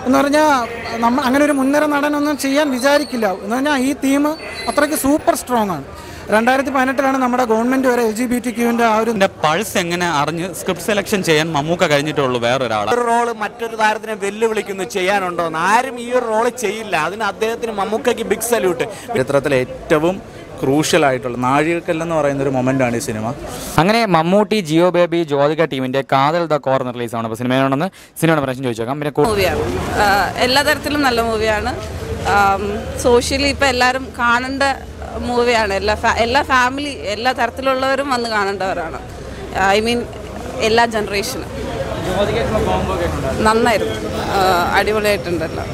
എന്ന് പറഞ്ഞാൽ നമ്മൾ അങ്ങനെ ഒരു മുൻനിര നടനൊന്നും ചെയ്യാൻ വിചാരിക്കില്ല എന്ന് പറഞ്ഞാൽ ഈ തീം അത്രയ്ക്ക് സൂപ്പർ സ്ട്രോങ് ആണ് രണ്ടായിരത്തി പതിനെട്ടിലാണ് നമ്മുടെ ഗവൺമെൻറ് വരെ എൽ ജി ബി ടി ക്യൂവിൻ്റെ ആ ഒരു ഇതിന്റെ പൾസ് എങ്ങനെ അറിഞ്ഞ് സ്ക്രിപ്റ്റ് സെലക്ഷൻ ചെയ്യാൻ മമ്മൂക്ക കഴിഞ്ഞിട്ടുള്ളൂ വേറൊരാളാണ് ഒരു റോള് മറ്റൊരു താരത്തിനെ വെല്ലുവിളിക്കുന്നു ചെയ്യാനുണ്ടോ ആരും ഈ ഒരു റോള് ചെയ്യില്ല അതിന് അദ്ദേഹത്തിന് മമ്മൂക്കയ്ക്ക് ബിഗ് സല്യൂട്ട് ചരിത്രത്തിലെ ഏറ്റവും ക്രൂഷ്യൽ ആയിട്ടുള്ള നാഴികക്കല്ലെന്ന് പറയുന്ന ഒരു മൊമെൻ്റാണ് ഈ സിനിമ അങ്ങനെ മമ്മൂട്ടി ജിയോ ബേബി ജ്യോതിക ടീമിന്റെ കാതൽ ദ കോർണർ റിലീസാണ് അപ്പോൾ സിനിമയാണെന്ന് സിനിമയുടെ പ്രശ്നം ചോദിച്ചേക്കാം പിന്നെ കൂ- മൂവിയാണ് എല്ലാ തരത്തിലും നല്ല മൂവിയാണ് സോഷ്യലി ഇപ്പം എല്ലാവരും കാണേണ്ട മൂവിയാണ് എല്ലാ ഫാ- എല്ലാ ഫാമിലി എല്ലാ തരത്തിലുള്ളവരും വന്ന് കാണേണ്ടവരാണ് ഐ മീൻ എല്ലാ ജനറേഷനും നന്നായിരുന്നു ആ, അടിപൊളിയായിട്ടുണ്ടല്ലോ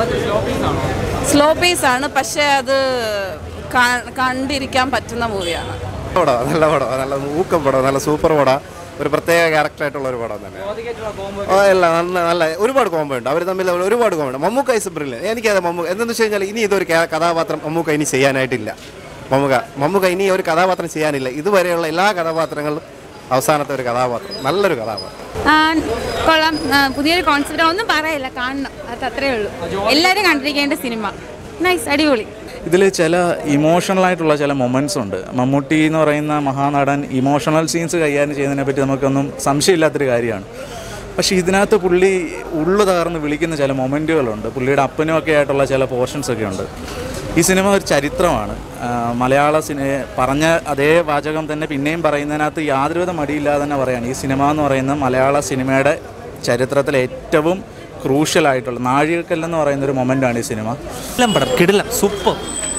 സ്ലോ പേസ് ആണ് പക്ഷേ അത് കാ- കണ്ടിരിക്കാൻ പറ്റുന്ന മൂവിയാണ് പടം നല്ല പടം നല്ല ഊക്കം പടം നല്ല സൂപ്പർ പടം ഒരു പ്രത്യേക ക്യാരക്ടറായിട്ടുള്ള ഒരു പടം തന്നെ ഓ അല്ല നല്ല നല്ല ഒരുപാട് കോമ്പോ ഉണ്ട് അവർ തമ്മിൽ ഒരുപാട് കോമ്പോ ഉണ്ട് മമ്മൂക്ക ഐസ് ബ്രില്യൻ എനിക്കത് മമ്മൂക്ക എന്തെന്ന് വെച്ച് കഴിഞ്ഞാൽ ഇനി ഇതൊരു ക- കഥാപാത്രം മമ്മൂക്ക ഇനി ചെയ്യാനായിട്ടില്ല മമ്മൂക്ക മമ്മൂക്ക ഇനി ഒരു കഥാപാത്രം ചെയ്യാനില്ല ഇതുവരെയുള്ള എല്ലാ കഥാപാത്രങ്ങളും അവസാനത്തെ ഒരു കഥാപാത്രം നല്ലൊരു കഥാപാത്രം ആ, കൊള്ളാം ആ, പുതിയൊരു കോൺസെപ്റ്റ് ഒന്നും പറയില്ല കാണണം അത് അത്രേ ഉള്ളൂ എല്ലാവരും കണ്ടിരിക്കേണ്ട സിനിമ നൈസ് അടിപൊളി ഇതിൽ ചില ഇമോഷണൽ ആയിട്ടുള്ള ചില മൊമെൻറ്റ്സ് ഉണ്ട് മമ്മൂട്ടി എന്ന് പറയുന്ന മഹാനടൻ ഇമോഷണൽ സീൻസ് കൈകാര്യം ചെയ്യുന്നതിനെ പറ്റി നമുക്കൊന്നും സംശയമില്ലാത്തൊരു കാര്യമാണ് പക്ഷേ ഇതിനകത്ത് പുള്ളി ഉള്ളു തകർന്ന് വിളിക്കുന്ന ചില മൊമെൻറ്റുകളുണ്ട് പുള്ളിയുടെ അപ്പനും ഒക്കെ ആയിട്ടുള്ള ചില പോർഷൻസ് ഒക്കെ ഉണ്ട് ഈ സിനിമ ഒരു ചരിത്രമാണ് ആ, മലയാള സിനിമ പറഞ്ഞ അതേ വാചകം തന്നെ പിന്നെയും പറയുന്നതിനകത്ത് യാതൊരുവിധ മടിയില്ലാതെ തന്നെ പറയാണ് ഈ സിനിമ എന്ന് പറയുന്ന മലയാള സിനിമയുടെ ചരിത്രത്തിലെ ഏറ്റവും ക്രൂഷ്യൽ ആയിട്ടുള്ള നാഴികക്കല്ലെന്ന് പറയുന്ന ഒരു മൊമെൻ്റാണ് ഈ സിനിമ കിടിലം പടം കിടിലം സൂപ്പർ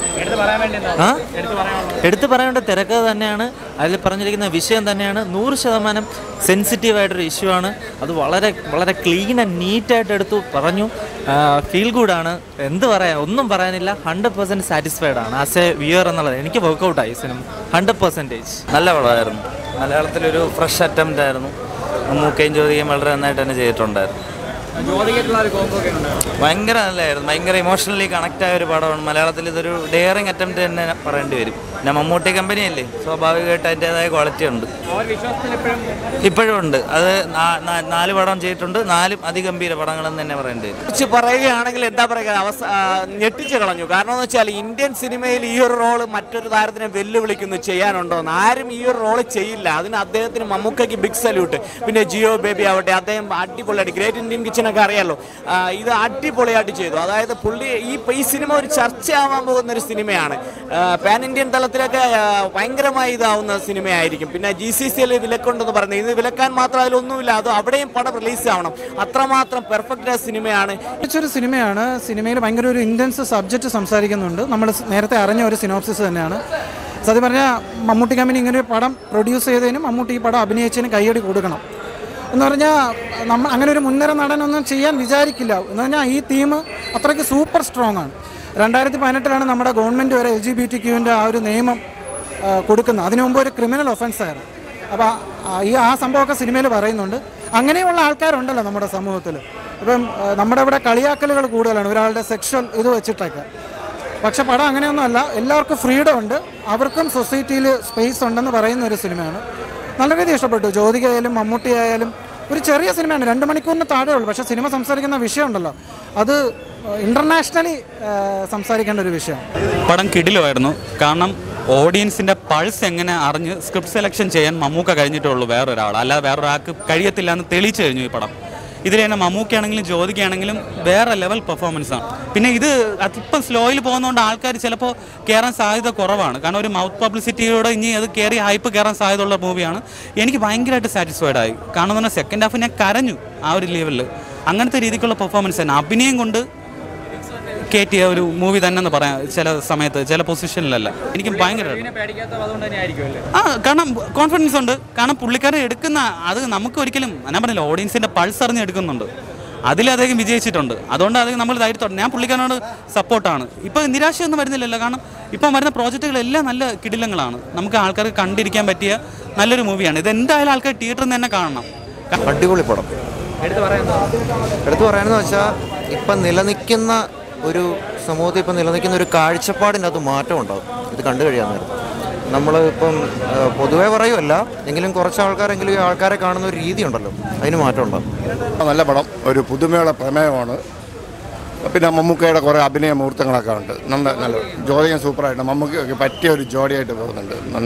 ആ എടുത്തു പറയേണ്ട തിരക്കഥ തന്നെയാണ് അതിൽ പറഞ്ഞിരിക്കുന്ന വിഷയം തന്നെയാണ് നൂറ് ശതമാനം സെൻസിറ്റീവ് ആയിട്ടൊരു ഇഷ്യൂ ആണ് അത് വളരെ വളരെ ക്ലീൻ ആൻഡ് നീറ്റായിട്ട് എടുത്തു പറഞ്ഞു ഫീൽ ഗുഡാണ് എന്ത് പറയാൻ ഒന്നും പറയാനില്ല ഹൺഡ്രഡ് പെർസെൻറ്റ് സാറ്റിസ്ഫൈഡ് ആണ് ആസ് എ വ്യൂയർ എന്നുള്ളത് എനിക്ക് വർക്കൗട്ടായി സിനിമ ഹൺഡ്രഡ് പെർസെൻറ്റേജ് നല്ല പടമായിരുന്നു മലയാളത്തിലൊരു ഫ്രഷ് അറ്റംപ്റ്റ് ആയിരുന്നു മൂക്കയും ജ്യോതികയും വളരെ നന്നായിട്ട് തന്നെ ചെയ്തിട്ടുണ്ടായിരുന്നു ഭയങ്കര നല്ലതായിരുന്നു ഭയങ്കര ഇമോഷണലി കണക്റ്റ് ആയ ഒരു പടമാണ് മലയാളത്തിൽ ഇതൊരു ഡെയറിങ് അറ്റംപ്റ്റ് തന്നെ പറയേണ്ടി വരും പിന്നെ മമ്മൂട്ടി കമ്പനിയല്ലേ സ്വാഭാവികമായിട്ട് അതിൻ്റെതായ ക്വാളിറ്റി ഉണ്ട് ഇപ്പോഴും ഉണ്ട് അത് നാ- നാ- നാല് പടം ചെയ്തിട്ടുണ്ട് നാലും അതിഗംഭീര പടങ്ങളെന്ന് തന്നെ പറയേണ്ടി വരും കുറിച്ച് പറയുകയാണെങ്കിൽ എന്താ പറയുക അവസ ആ, ഞെട്ടിച്ച് കളഞ്ഞു കാരണം എന്ന് വെച്ചാൽ ഇന്ത്യൻ സിനിമയിൽ ഈ ഒരു റോള് മറ്റൊരു താരത്തിനെ വെല്ലുവിളിക്കുന്നു ചെയ്യാനുണ്ടോ ആരും ഈ ഒരു റോള് ചെയ്യില്ല അതിന് അദ്ദേഹത്തിന് മമ്മൂക്കയ്ക്ക് ബിഗ് സല്യൂട്ട് പിന്നെ ജിയോ ബേബി ആവട്ടെ അദ്ദേഹം അടിപൊളിയായിട്ട് ഗ്രേറ്റ് ഇന്ത്യൻ കിച്ചനൊക്കെ അറിയാലോ ആ, ഇത് അടിപൊളിയായിട്ട് ചെയ്തു അതായത് പുള്ളി ഈ ഈ സിനിമ ഒരു ചർച്ചയാവാൻ പോകുന്ന ഒരു സിനിമയാണ് പാൻ ഇന്ത്യൻ തലത്തിലൊക്കെ ആ, ഭയങ്കരമായി ഇതാവുന്ന സിനിമയായിരിക്കും പിന്നെ ജി സി സിയിൽ വിലക്കുണ്ടെന്ന് പറഞ്ഞു ഇത് വിലക്കാൻ മാത്രം അതിലൊന്നുമില്ല അത് അവിടെയും പടം റിലീസ് ആവണം അത്രമാത്രം പെർഫെക്റ്റ് ആയ സിനിമയാണ് ഒരു സിനിമയാണ് സിനിമയിൽ ഭയങ്കര ഒരു ഇൻറ്റൻസ് സബ്ജക്റ്റ് സംസാരിക്കുന്നുണ്ട് നമ്മൾ നേരത്തെ അറിഞ്ഞ ഒരു സിനോപ്സിസ് തന്നെയാണ് സത്യം പറഞ്ഞാൽ മമ്മൂട്ടി കമ്പനി ഇങ്ങനെ ഒരു പടം പ്രൊഡ്യൂസ് ചെയ്തതിനും മമ്മൂട്ടി ഈ പടം അഭിനയിച്ചതിന് കൈയടി കൊടുക്കണം എന്ന് പറഞ്ഞാൽ നമ്മൾ അങ്ങനെ ഒരു മുൻനിര നടനൊന്നും ചെയ്യാൻ വിചാരിക്കില്ല എന്ന് പറഞ്ഞാൽ ഈ തീം അത്രയ്ക്ക് സൂപ്പർ സ്ട്രോങ് ആണ് രണ്ടായിരത്തി പതിനെട്ടിലാണ് നമ്മുടെ ഗവൺമെൻറ് വരെ എൽ ജി ബി ടി ക്യൂവിൻ്റെ ആ ഒരു നിയമം ആ, കൊടുക്കുന്നത് അതിനു മുമ്പ് ഒരു ക്രിമിനൽ ഒഫൻസ് ആയിരുന്നു അപ്പോൾ ഈ ആ സംഭവമൊക്കെ സിനിമയിൽ പറയുന്നുണ്ട് അങ്ങനെയുള്ള ആൾക്കാരുണ്ടല്ലോ നമ്മുടെ സമൂഹത്തിൽ ഇപ്പം ആ, നമ്മുടെ ഇവിടെ കളിയാക്കലുകൾ കൂടുതലാണ് ഒരാളുടെ സെക്ഷൽ ഇത് വെച്ചിട്ടൊക്കെ പക്ഷെ പടം അങ്ങനെയൊന്നുമല്ല എല്ലാവർക്കും ഫ്രീഡം ഉണ്ട് അവർക്കും സൊസൈറ്റിയിൽ സ്പേസ് ഉണ്ടെന്ന് പറയുന്ന ഒരു സിനിമയാണ് നല്ല രീതിയിൽ ഇഷ്ടപ്പെട്ടു ജ്യോതിക ആയാലും മമ്മൂട്ടി ആയാലും ഒരു ചെറിയ സിനിമയാണ് രണ്ട് മണിക്കൂറിന് താഴെ ഉള്ളൂ പക്ഷേ സിനിമ സംസാരിക്കുന്ന വിഷയമുണ്ടല്ലോ അത് ഇൻ്റർനാഷണലി സംസാരിക്കേണ്ട ഒരു വിഷയമാണ് പടം കിടിലുമായിരുന്നു കാരണം ഓഡിയൻസിന്റെ പൾസ് എങ്ങനെ അറിഞ്ഞ് സ്ക്രിപ്റ്റ് സെലക്ഷൻ ചെയ്യാൻ മമ്മൂക്ക കഴിഞ്ഞിട്ടുള്ളൂ വേറൊരാൾ അല്ലാതെ വേറൊരാൾക്ക് കഴിയത്തില്ല എന്ന് തെളിയിച്ചു കഴിഞ്ഞു ഈ പടം ഇതിൽ തന്നെ മമ്മൂക്കയാണെങ്കിലും ജ്യോതികയാണെങ്കിലും വേറെ ലെവൽ പെർഫോമൻസ് ആണ് പിന്നെ ഇത് അതിപ്പം സ്ലോയിൽ പോകുന്നതുകൊണ്ട് ആൾക്കാർ ചിലപ്പോൾ കയറാൻ സാധ്യത കുറവാണ് കാരണം ഒരു മൗത്ത് പബ്ലിസിറ്റിയോടെ ഇനി അത് കയറി ഹൈപ്പ് കയറാൻ സാധ്യതയുള്ള മൂവിയാണ് എനിക്ക് ഭയങ്കരമായിട്ട് സാറ്റിസ്ഫൈഡ് ആയി കാരണം എന്ന് പറഞ്ഞാൽ സെക്കൻഡ് ഹാഫ് ഞാൻ കരഞ്ഞു ആ ഒരു ലെവലിൽ അങ്ങനത്തെ രീതിക്കുള്ള പെർഫോമൻസ് തന്നെ അഭിനയം കൊണ്ട് കയറ്റിയ ഒരു മൂവി തന്നെ എന്ന് പറയാം ചില സമയത്ത് ചില പൊസിഷനിലല്ല എനിക്ക് ഭയങ്കര ആ കാരണം കോൺഫിഡൻസ് ഉണ്ട് കാരണം പുള്ളിക്കാരൻ എടുക്കുന്ന അത് നമുക്ക് ഒരിക്കലും ഞാൻ പറഞ്ഞില്ല ഓഡിയൻസിന്റെ പൾസ് അറിഞ്ഞ് എടുക്കുന്നുണ്ട് അതിൽ അദ്ദേഹം വിജയിച്ചിട്ടുണ്ട് അതുകൊണ്ട് അദ്ദേഹം നമ്മൾ ധൈര്യത്തോടെ ഞാൻ പുള്ളിക്കാരനോട് സപ്പോർട്ടാണ് ഇപ്പം നിരാശയൊന്നും വരുന്നില്ലല്ലോ കാരണം ഇപ്പം വരുന്ന പ്രോജക്റ്റുകളെല്ലാം നല്ല കിടിലങ്ങളാണ് നമുക്ക് ആൾക്കാർക്ക് കണ്ടിരിക്കാൻ പറ്റിയ നല്ലൊരു മൂവിയാണ് ഇത് എന്തായാലും ആൾക്കാർ തിയേറ്ററിൽ നിന്ന് തന്നെ കാണണം അടിപൊളി പടം എടുത്തു പറയാനെന്ന് വെച്ചാൽ ഇപ്പം നിലനിൽക്കുന്ന ഒരു സമൂഹത്തിൽ ഇപ്പം നിലനിൽക്കുന്ന ഒരു കാഴ്ചപ്പാടിൻ്റെ അത് മാറ്റം ഉണ്ടാകും ഇത് കണ്ടു കഴിയാൻ നേരം നമ്മൾ ഇപ്പം ആ, പൊതുവേ പറയുമല്ല എങ്കിലും കുറച്ച് ആൾക്കാരെങ്കിലും ഈ ആൾക്കാരെ കാണുന്ന ഒരു രീതി ഉണ്ടല്ലോ അതിന് മാറ്റം ഉണ്ടാകും നല്ല പടം ഒരു പുതുമയുള്ള പ്രമേയമാണ് പിന്നെ മമ്മൂക്കയുടെ കുറേ അഭിനയ മുഹൂർത്തങ്ങളൊക്കെ ഉണ്ട് നല്ല നല്ല ജ്യോതികൻ സൂപ്പറായിട്ട് മമ്മൂക്കയ്ക്ക് പറ്റിയ ഒരു ജോഡിയായിട്ട് പോകുന്നുണ്ട്